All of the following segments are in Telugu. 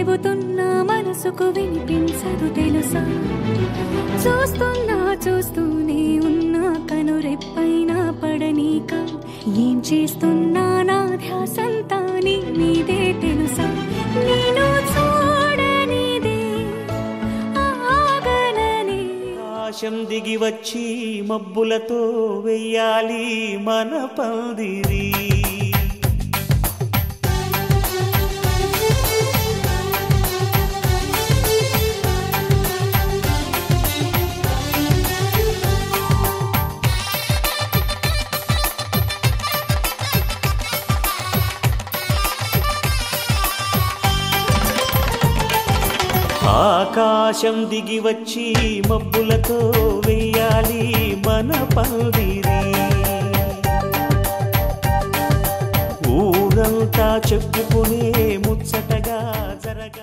చెబుతున్నా మనసుకు వినిపించదు తెలుసా చూస్తున్నా చూస్తూనే ఉన్నా కనురెప్పైనా పడనీక ఏం చేస్తున్నా నా ధ్యాసంతా నీ మీదే తెలుసా నేను చూడనిదే ఆగననే ఆకాశం దిగి వచ్చి మబ్బులతో వెయ్యాలి మన పందిరి ఆకాశం దిగి వచ్చి మబ్బులతో వెయ్యాలి మన పందిరి ఊరంతా చెప్పుకునే ముచ్చటగా జరగా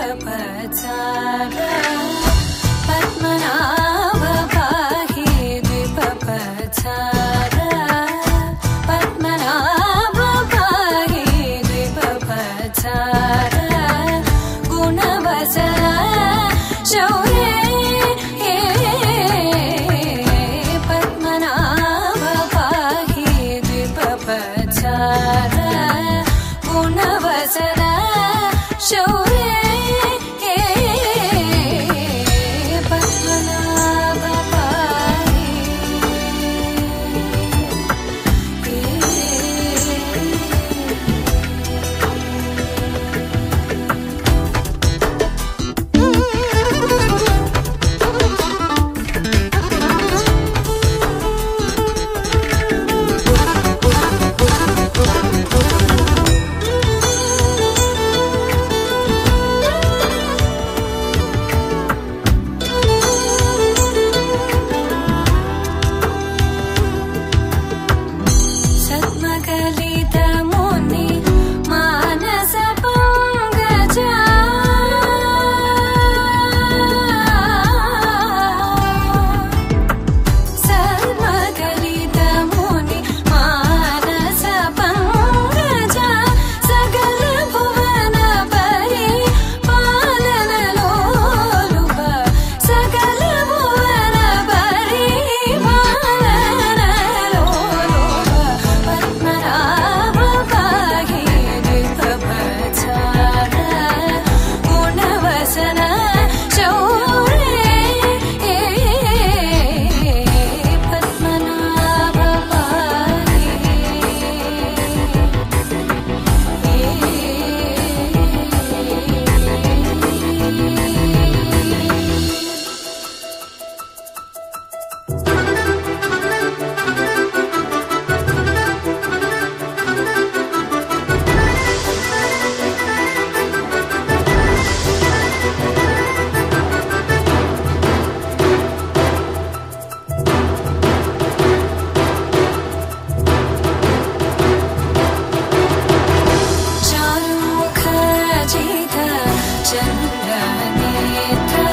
द्विपपचारा पद्मनाभ पाहि द्विपपचारा पद्मनाभ पाहि द्विपपचारा गुणवसरा शौर्ये पद्मनाभ पाहि द्विपपचारा गुणवसरा शौर्ये पद्मनाभ पाहि सद्मकलितमुनि मानसपङ्कजा सद्मकलितमुनि मानसपङ्कजा सकलभुवनपरि पालनलोलुप सकलभुवनपरि पालनलोलुप पद्मनाभ पाहि द्विपपचार गुणवसन शौर्ये पद्मनाभ पाहि चारुमुखजित चन्द्रनेत्र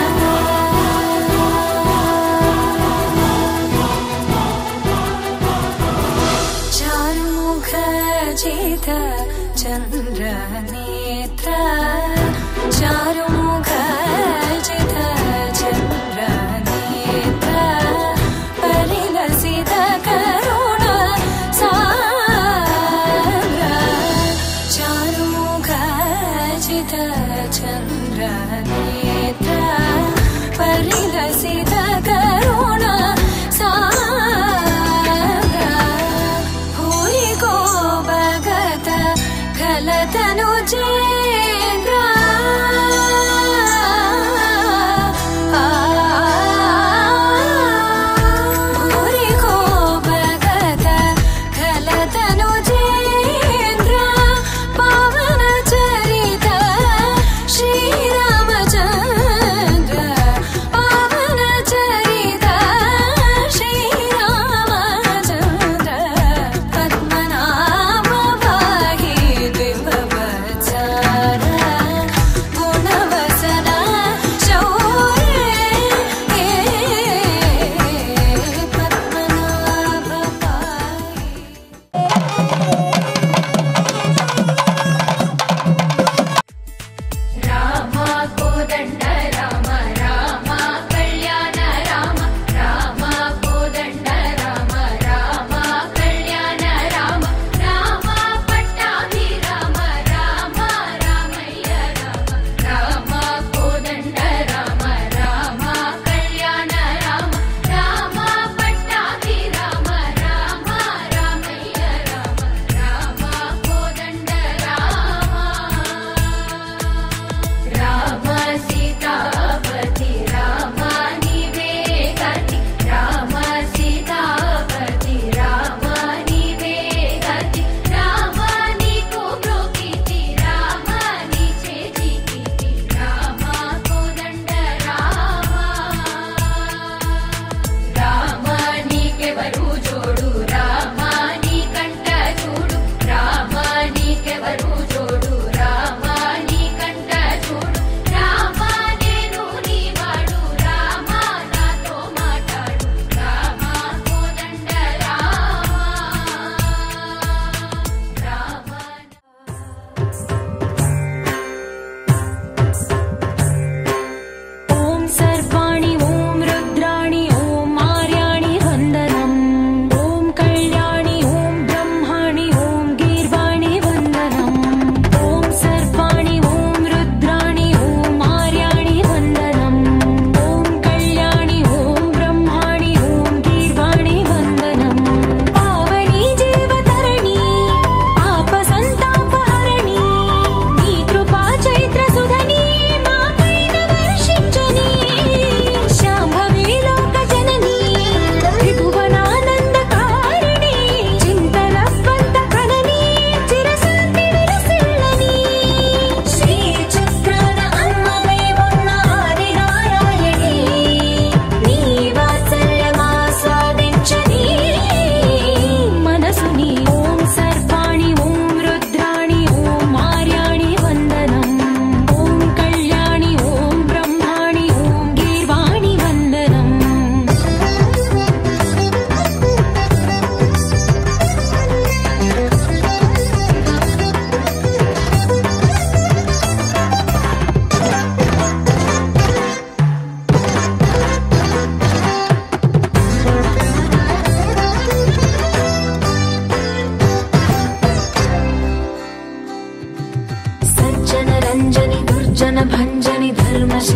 चारुमुखजित चन्द्रनेत्र चारुमुखजित चन्द्रनेत्र परिलसित करुण सागर चारुमुखजित चन्द्रनेत्र परिलसित करुण सागर भूरि को भगत खलतनु चेन्द्र भूरि को भगत खलतनु चेन्द्र पवन चरित श्रीरामचन्द्र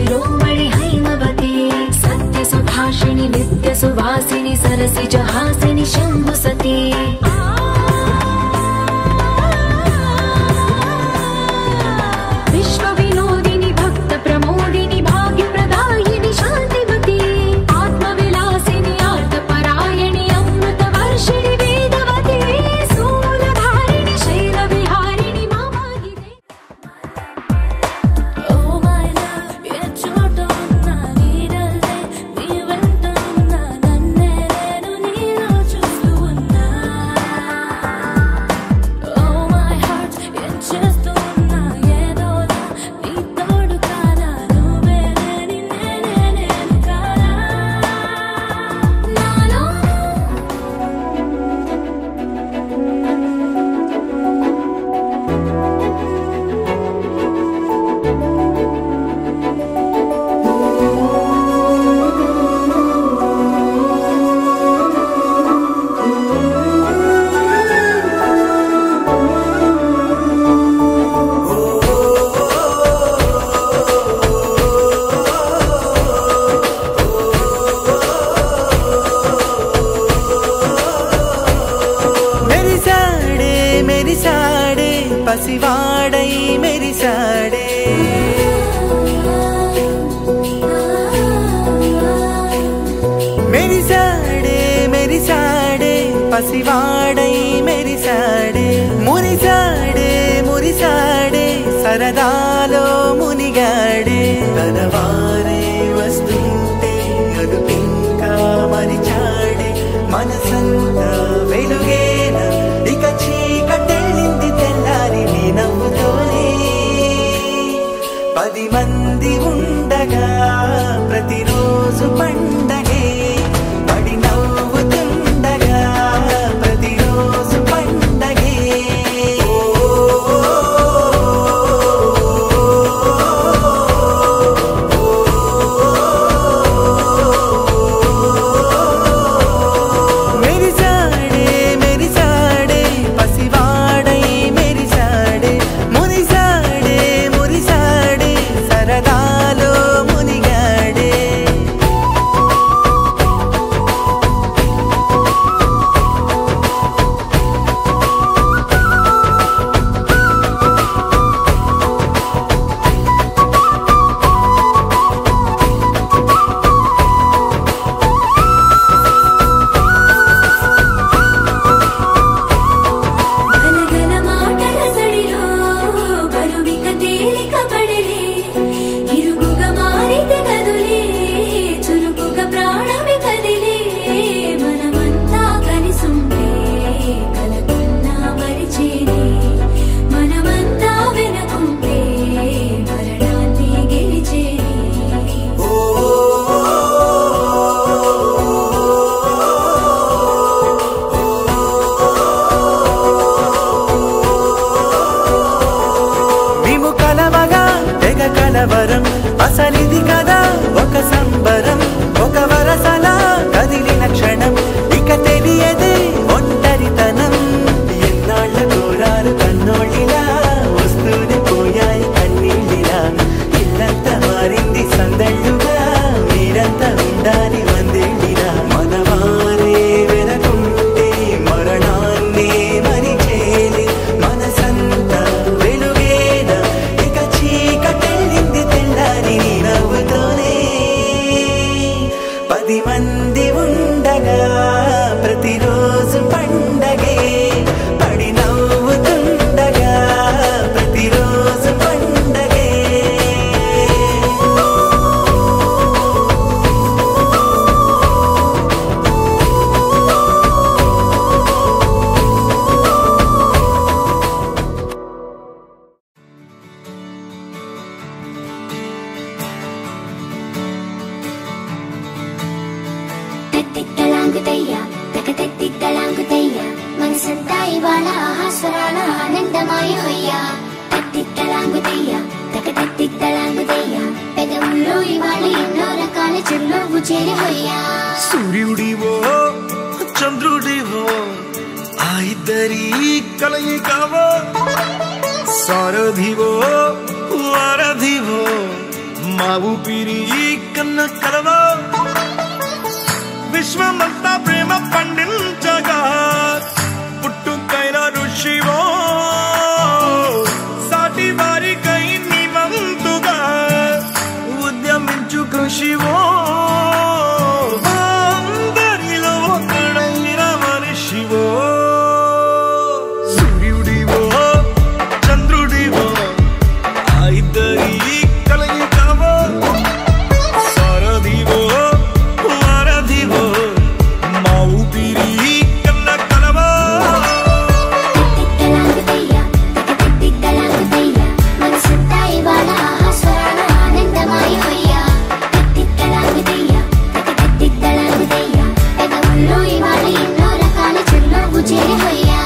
शिरोमणि हैमवते सत्यसुभाषिणि नित्यसुवासिनि सरसिजहासिनि शम्भुसती विश्वविनोदिनि भक्तप्रमोदिनि भाग्यप्रदायिनि शान्तिमती आत्मविलासिनि आर्तपरायणि अमृतवर्षिणि वेदवती स्थूलधारिणि शैलविहारिणि मामागिते Oh my love, ఎచ్చోటున్నా నీడల్లే నీ వెంటున్నా నన్నే నేను నీలో చూస్తూ ఉన్నా Oh my heart, ఏం చేస్తున్నా ఏదోలా నీ తోడు కానా నువ్వే లేని నేనే నేను కానా నాలో మెరిసాడే మెరిసాడే పసివాడై మెరిసాడే మెరిసాడే మెరిసాడే పసివాడై మెరిసాడే మురిసాడే మురిసాడే సరదాలో మునిగాడే తన వారే వస్తుంటే అదుపింకా మరిచాడే మనసంతా వెలుగేన ఇక చీకటెళ్ళింది తెల్లారి నీ నవ్వుతోనే పది మంది ఉండగా ప్రతిరోజు పండగే పడి నవ్వుతుండగా ప్రతిరోజు పండగే మెరిసాడే మెరిసాడే పసివాడై మెరిసాడే మురిసాడే మురిసాడే సరదాలో మునిగాడే గలగల మాటల సడిలో బరువిక తేలిక పడలే ఇరుగుగా మారితే కదులే చురుకుగా ప్రాణమి కదిలే మనమంతా కలిసుంటే కలకున్నా మరిచేనే మనమంతా వెనకుంటే మరణాన్ని గెలిచేనే మేము కలవగా తెగ కలవరం అసలిది కదా ఒక సంబరం ఒక వరసలా కదిలిన క్షణం ఇక తెలియదే ఒంటరితనం ఎన్నాళ్ళ కోరారు కన్నోళ్ళిలా వస్తూనే పోయాయి కన్నీళ్ళిలా ఇల్లంతా మారింది సందళ్ళుగా మీరంతా ఉండాలి వందేళ్ళిలా మనవారే వెనకుంటే మరణాన్ని మరిచేది మనసంతా వెలుగేన ఇక చీకటెళ్ళింది తెల్లారి నీ నవ్వుతోనే పది మంది ఉండగా ప్రతిరోజు పండగే పడి నవ్వుతుండగా ప్రతిరోజు పండగే తెత్తిత్తలాంగుతయ్య తక తెత్తిత్తలాంగుతయ్య మనసంతా ఇవాళ ఆహాస్వరాల ఆనందమాయ హొయ్య తెత్తిత్తలాంగుతయ్య తక తెత్తిత్తలాంగుతయ్య పెదవుల్లో ఇవాళ ఎన్నో రకాల చిరునవ్వు చేరి హొయ్య సూర్యుడివో చంద్రుడివో ఆ ఇద్దరి కలయికవో సారథివో వారధివో మా ఊపిరి కన్న కలవా విశ్వమంతా ప్రేమ పండించగా పుట్టుకైన ఋషివో సాటి వారికై నివంతుగా ఉద్యమించు కృషివో అందరిలో ఒకడైన మనిషివో సూర్యుడివో చంద్రుడివో ఆ ఇద్దరి కలయికవో సారథివో వారధివో మా ఊపిరి కన్న కలవో తిక్కలాంగుతయ్యా తిక్కలాంగుతయ్యా మనసంతా ఇవాళ ఆస్వాదన ఆనందమయమయ్యా తిక్కలాంగుతయ్యా తిక్కలాంగుతయ్యా పెదవుల్లో ఇవాళ ఎన్నో రకాల చిరునవ్వు చేరవయ్యా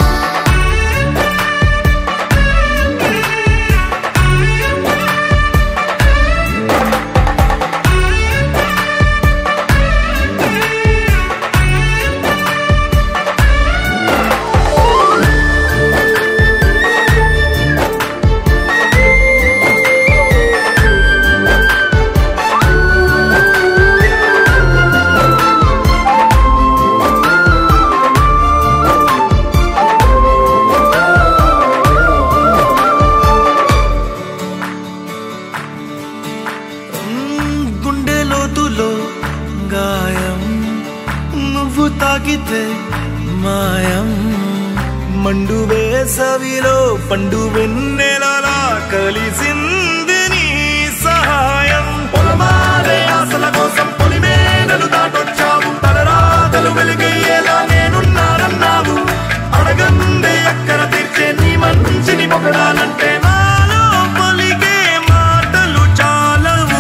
మ్మ్, గుండె లోతులో గాయం నువ్వు తాకితే మాయం మండు వేసవిలో పండు వెన్నెలలా కలిసింది నీ సహాయం పొలమారే ఆశల కోసం పొలిమేనలు దాటొచ్చావు తలరాతలు వెలుగయ్యేలా నేనున్నానన్నావు అడగందే అక్కర తీర్చే నీ మంచిని పొగడాలంటే నాలో పలికే మాటలు చాలవు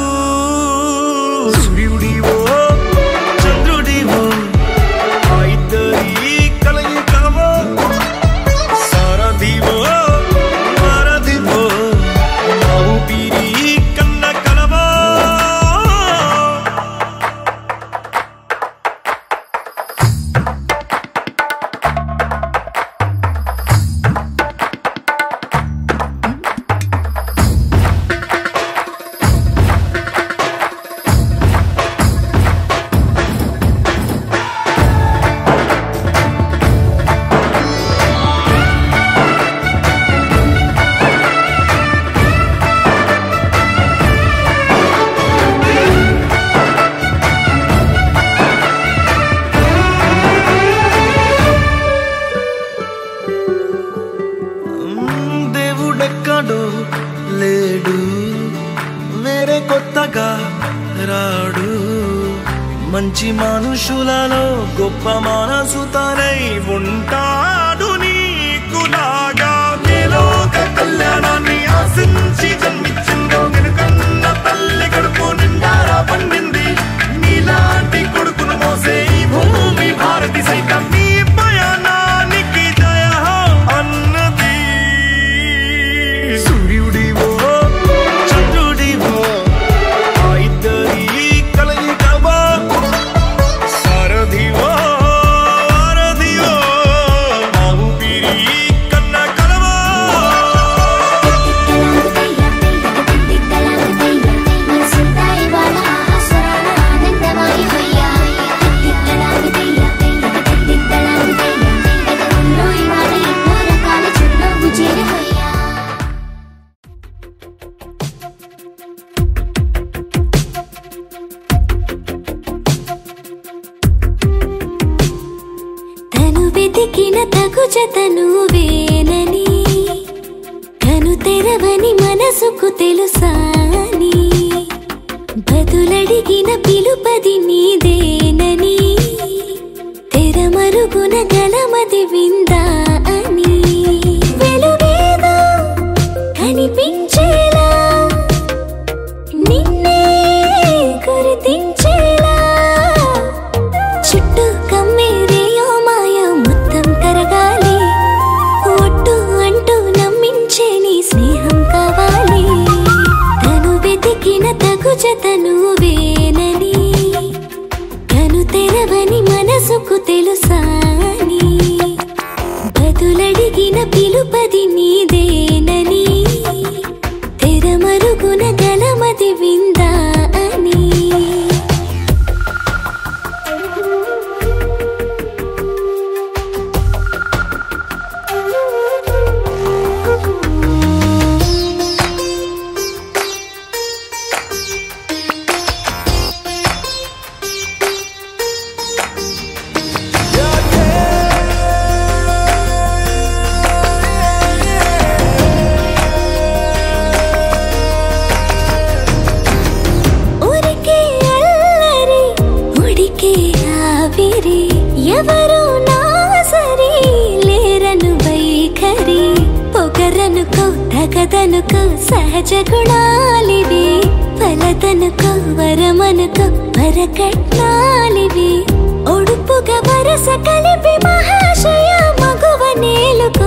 సూర్యుడివో చంద్రుడివో ఆ ఇద్దరి కలయికవో సారథివో వారధివో మా ఊపిరి కన్న కలవో మ్మ్, దేవుడెక్కడో లేడు వేరే కొత్తగా రాడు మంచి మనుషులలో గొప్ప మనసు తనై ఉంటాడు నీకులాగా ఏలోక కళ్యాణాన్ని ఆశించి జన్మించిందో వెనుకన్న తల్లి కడుపు నిండారా పండింది నీలాంటి కొడుకును మోసే ఈ భూమి భారతి సైతం నీ పయనానికి జయ అన్నది సూర్యుడివో చంద్రుడివో ఆ ఇద్దరి కలయికవో సారథివో వారధివో మా ఊపిరి కన్న కలవో తిక్కలాంగుతయ్యా మనసంతా ఇవాళ ఆస్వాదన ఆనందమయమయ్యా తిక్కలాంగుతయ్యా తిక్కలాంగుతయ్యా పెదవుల్లో ఇవాళ ఎన్నో రకాల చిరునవ్వు చేరవయ్యా తను వెతికిన తగు జతను వేనని కను తెరవని మనసుకు తెలుసాని బదులడిగిన పిలుపది నీదేనని తెరమరుగున గలమది విందా అని వెలుగేదో కనిపించేలా నిన్నే గుర్తించేలా చుట్టూ కమ్మేరేయో మాయ మొత్తం కరగాలి ఒట్టు అంటూ నమ్మించే నీ స్నేహం కావాలి తను వెతికిన తగు జతను వేనని కను తెరవని మనసుకు తెలుసాని బదులడిగిన పిలుపది నీదేనని తెరమరుగున గలమది వింద పొగరి ఎవరు నా సరి లేరను వైఖరి పొగరనుకో తగదనుకో సహజ గుణాలివి ఫలదనుకో వరమనుకో వరకట్నాలివి ఒడుపుగా వరస కలిపి మహాశయ మగువ నేలుకో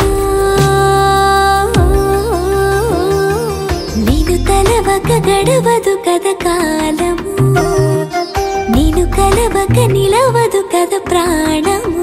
నేను తలవక గడవదు కద కాలము నేను కలవక నిలవదు కద ప్రాణము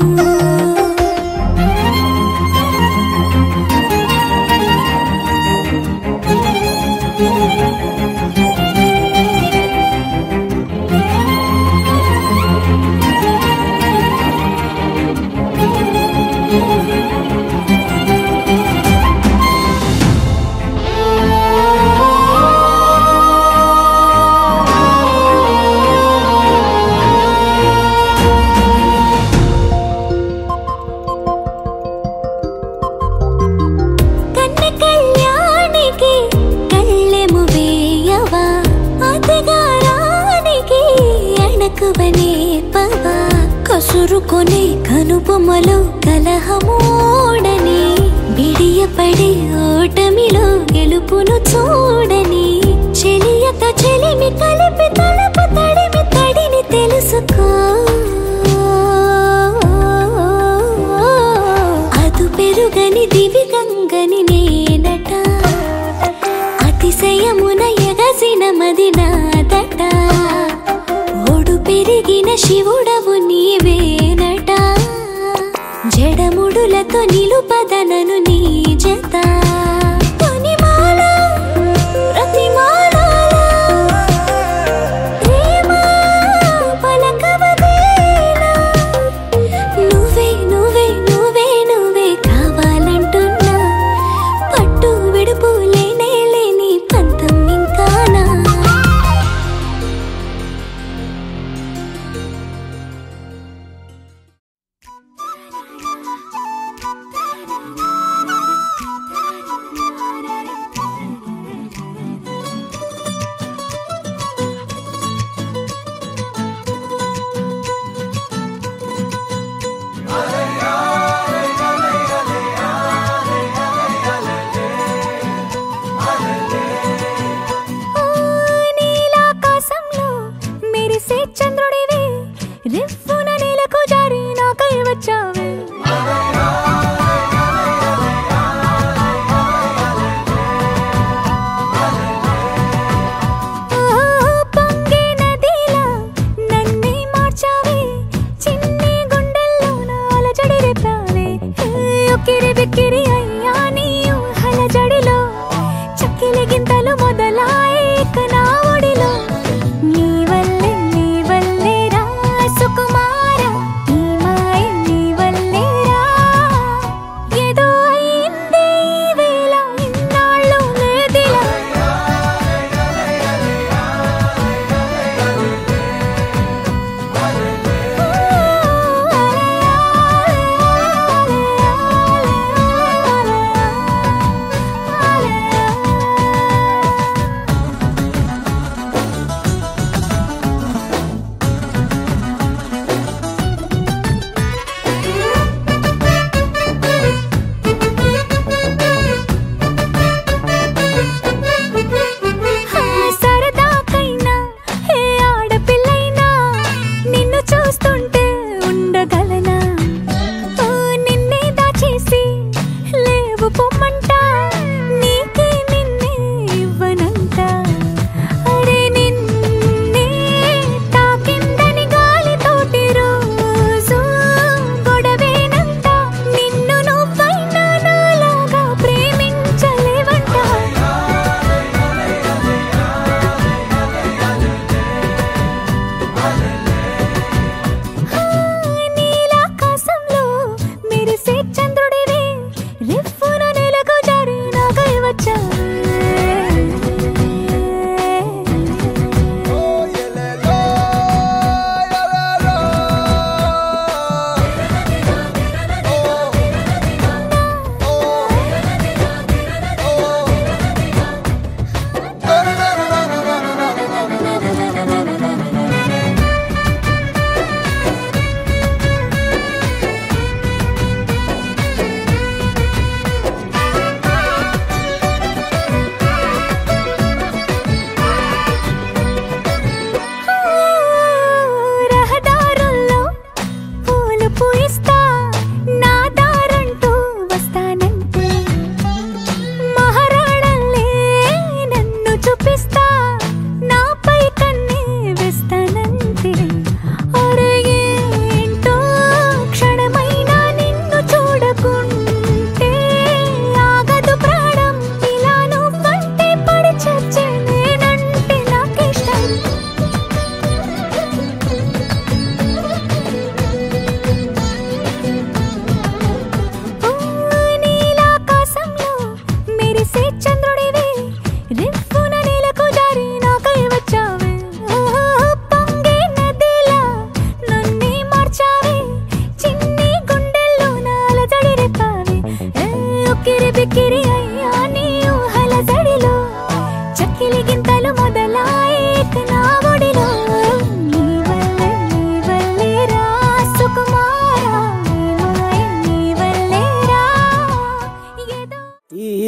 కన్న కళ్యాణికి కళ్ళెము వేయవా అతగారానికి అణకువనే పవా కసురుకొనే కనుబొమ్మలో కలహమోడని బిడియపడి ఓటమిలో గెలుపును చూడని చెలియత చెలిమి కలిపి తలపు తడిమి తడిని తెలుసుకో అదు పెరుగని దివి గంగని నేనట అతిశయమున ఎగసిన మది నాదట ఓడు పెరిగిన శివుడవు నీవేనట జడముడులతో నిలుపదనను నీ జత తొనిమాల, ప్రతిమాలాల, ప్రేమ పలకవదేలా. నువ్వే నువ్వే నువ్వే నువ్వే కావాలంటున్నా పట్టు విడుపు లేనే లేని పంతం ఇంకానా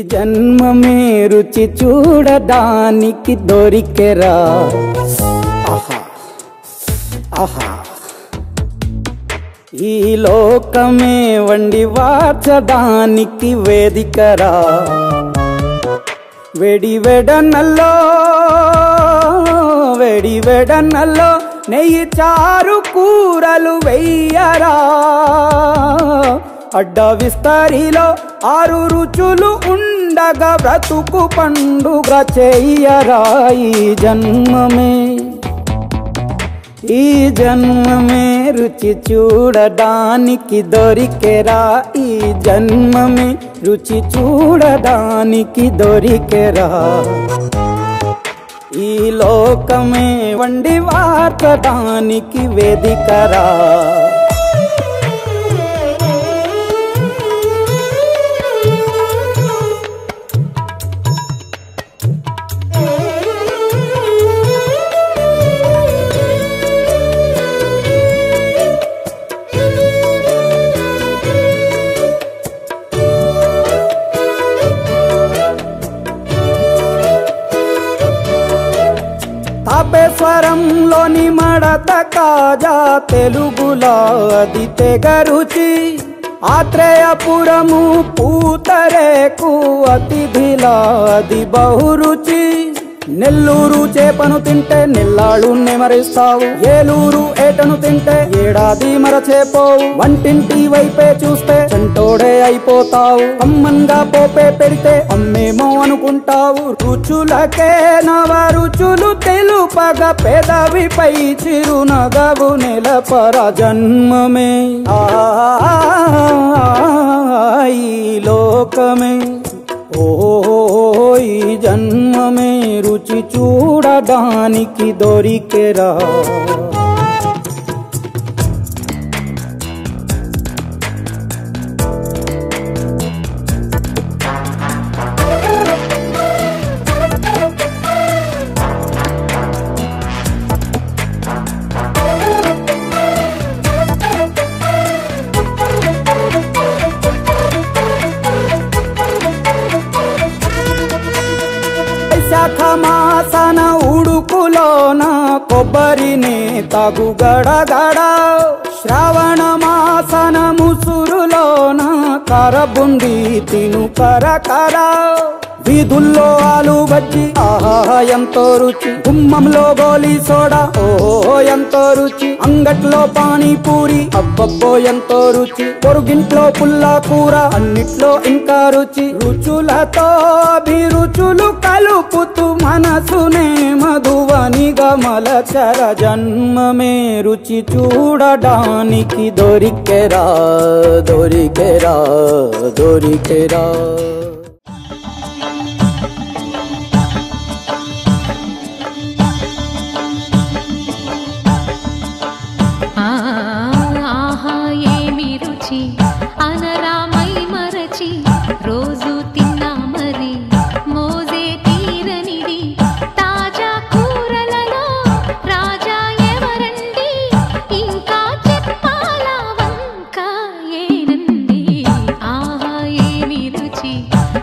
జన్మమే రుచి చూడడానికి దొరికెరా ఆహా ఆహా ఈ లోకమే వండి వార్చడానికి వేదికరా వెడి వెడనల్లో వెడి వెడనల్లో నెయ్యి చారు కూరలు వెయ్యరా అడ్డ విస్తరిలో ఆరు రుచులు ఉండగా బ్రతుకు పండుగ చెయ్యరా ఈ జన్మమే ఈ జన్మమే రుచి చూడడానికి దొరికెరా ఈ జన్మమే రుచి చూడడానికి దొరికెరా ఈ లోకమే వండి వార్చడానికి వేదికరా తాపేశ్వరంలోని మడత కాజా తెలుగులో అది తెగ రుచి ఆత్రేయపురము పూతరేకు అతిథిలా అది బహురుచి నెల్లూరు చేపను తింటే నెల్లాళ్ళు నెమరిస్తావు ఏలూరు ఏటను తింటే ఏడాది మరచేపోవు వంటింటి వైపే చూస్తే చంటోడే అయిపోతావు అమ్మంగా పోపే పెడితే అమ్మేమో అనుకుంటావు రుచులకే నవ రుచులు తెలుపగ పెదవిపై చిరునగవు నెలపర జన్మమే ఆ ఈ లోకమే ఓ ఈ జన్మమే రుచి చూడడానికి దొరికెరా వైశాఖ మాసన ఉడుకులోన కొబ్బరిని తగు గడగడ శ్రావణ మాసన ముసురులోన కరబుండి తిను కరకర వీధుల్లో ఆలు బజ్జి ఆహా ఎంతో రుచి గుమ్మంలో గోలీ సోడా ఓహో ఎంతో రుచి అంగట్లో పానీపూరి అబ్బబ్బో ఎంతో రుచి పొరుగింట్లో పుల్లా కూర అన్నిట్లో ఇంకా రుచి రుచులతో అభిరుచులు కలుపుతూ మనసునే మధువనిగా మలచర జన్మమే రుచి చూడడానికి దొరికెరా దొరికెరా దొరికెరా ఆ, ఆహా ఏమి రుచి అనరామై మరచి రోజు తిన్నా మరి మోజే తీరనిది తాజా కూరలలో రాజా ఎవరండి ఇంకా చెప్పాలా వంక ఏనంది ఆహా ఏమి రుచి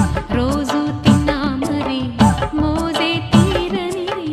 రోజు తిన్నా మరి మోజే తీరనిది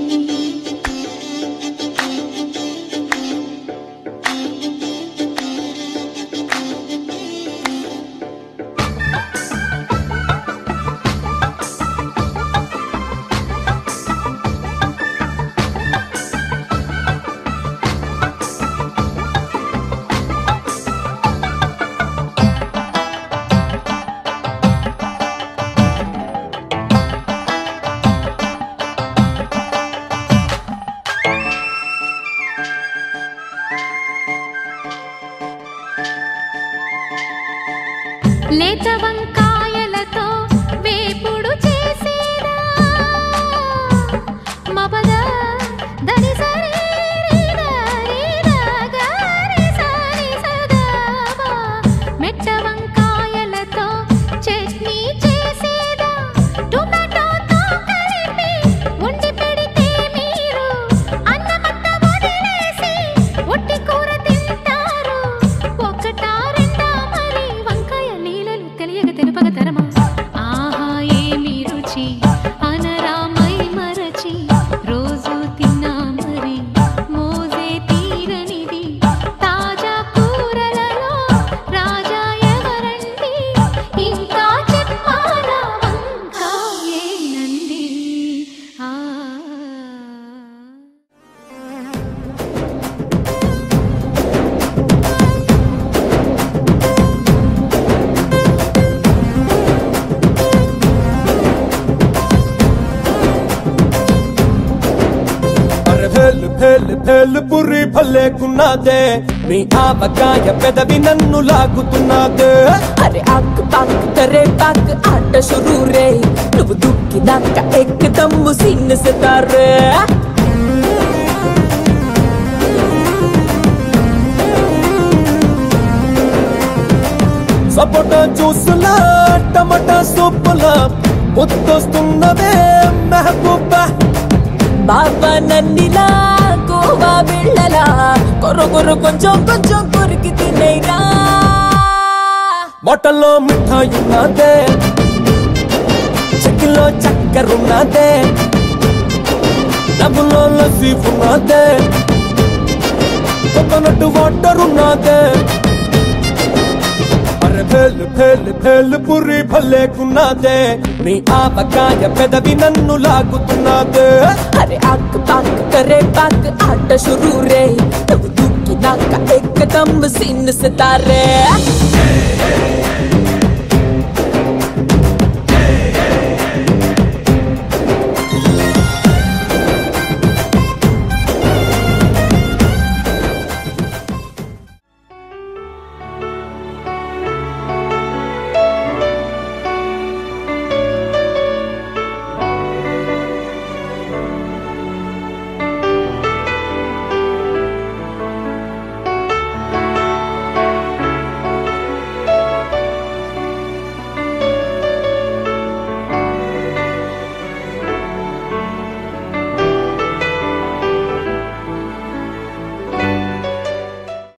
లేత వంకాయలతో వేపుడు చేసేదా మబద దని సరి రి ద రి ద గ రి స రి స ద బ. మెట్ట వంకాయలతో చట్నీ చేసేదా టొమాటోతో కలిపి వండి పెడితే మీరు అన్నమంతా వదిలేసి ఒట్టి కూర తింటారు ఒకటా రెండా మరి వంకాయ లీలలు తెలియక తెలుపక తరమా ఆహా ఏమి రుచి అనరామై మరచి రోజు తిన్నా మరి మోజే తీరనిది తాజా కూరలలో రాజా ఎవరండి ఇంకా చెప్పాలా వంకాయేనండి ఆ అరే భేలు భేలు భేలు పుర్రి భలేకున్నదే నీ ఆవకాయ పెదవి నన్ను లాగుతున్నదే అరే ఆక్ పాక్ తరే పాక్ ఆట షురూ రే నువ్వు దుక్కిదాక ఎక్కదమ్ము సిన్న సితారే సపోటా జ్యూసులా టమాటా సూపులా ముద్దొస్తున్నదే మెహబూబా బాబా నన్నిలా గోవా బిళ్ళలా కొర్ర కొర్ర కొంచెం కొంచెం కొరికి తినేరా బాటల్లో మిఠాయి ఉన్నదే చెక్కిలో చక్కెర ఉన్నదే డబ్బులో లస్సీ ఉన్నదే కోకోనట్ వాటర్ ఉన్నదే అరే భేలు భేలు భేలు పుర్రి భలేకున్నదే నీ ఆవకాయ పెదవి నన్ను లాగుతున్నదే అరే ఆక్ పాక్ తరే పాక్ ఆట షురూ రే నువ్వు దుక్కిదాక ఎక్కదమ్ము సిన్న సితారే